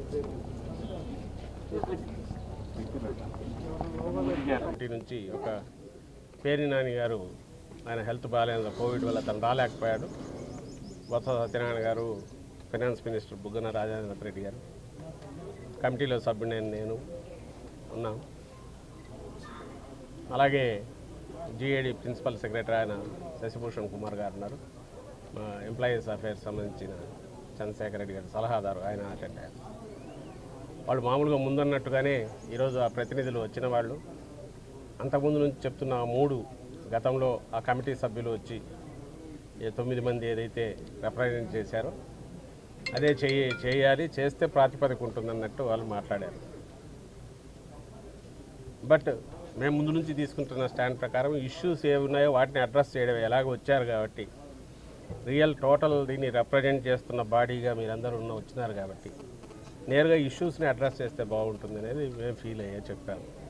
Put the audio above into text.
ఇంటి నుంచి ఒక పేరి నాని గారు ఆయన హెల్త్ బాగాలేదు కోవిడ్ వల్ల తను రాలేకపోయాడు బొత్స సత్యనారాయణ గారు ఫైనాన్స్ మినిస్టర్ బుగ్గన రాజేంద్ర రెడ్డి గారు కమిటీలో సభ్యుడైన నేను ఉన్నాం అలాగే జిఏడి ప్రిన్సిపల్ సెక్రటరీ ఆయన శశిభూషణ్ కుమార్ గారు ఉన్నారు మా ఎంప్లాయీస్ అఫైర్స్ సంబంధించిన చంద్రశేఖర్ రెడ్డి గారు సలహాదారు ఆయన అటెండ్ అయ్యారు వాళ్ళు మామూలుగా ముందన్నట్టుగానే ఈరోజు ఆ ప్రతినిధులు వచ్చిన వాళ్ళు అంతకుముందు నుంచి చెప్తున్న ఆ మూడు గతంలో ఆ కమిటీ సభ్యులు వచ్చి ఏ తొమ్మిది మంది ఏదైతే రిప్రజెంట్ చేశారో అదే చేయ చేయాలి చేస్తే ప్రాతిపదిక ఉంటుందన్నట్టు వాళ్ళు మాట్లాడారు బట్ మేము ముందు నుంచి తీసుకుంటున్న స్టాండ్ ప్రకారం ఇష్యూస్ ఏ ఉన్నాయో వాటిని అడ్రస్ చేయడం ఎలాగ వచ్చారు కాబట్టి రియల్ టోటల్ దీన్ని రిప్రజెంట్ చేస్తున్న బాడీగా మీరందరూ ఉన్న వచ్చినారు కాబట్టి నేరుగా ఇష్యూస్ని అడ్రస్ చేస్తే బాగుంటుంది అనేది మేము ఫీల్ అయ్యే చెప్పాము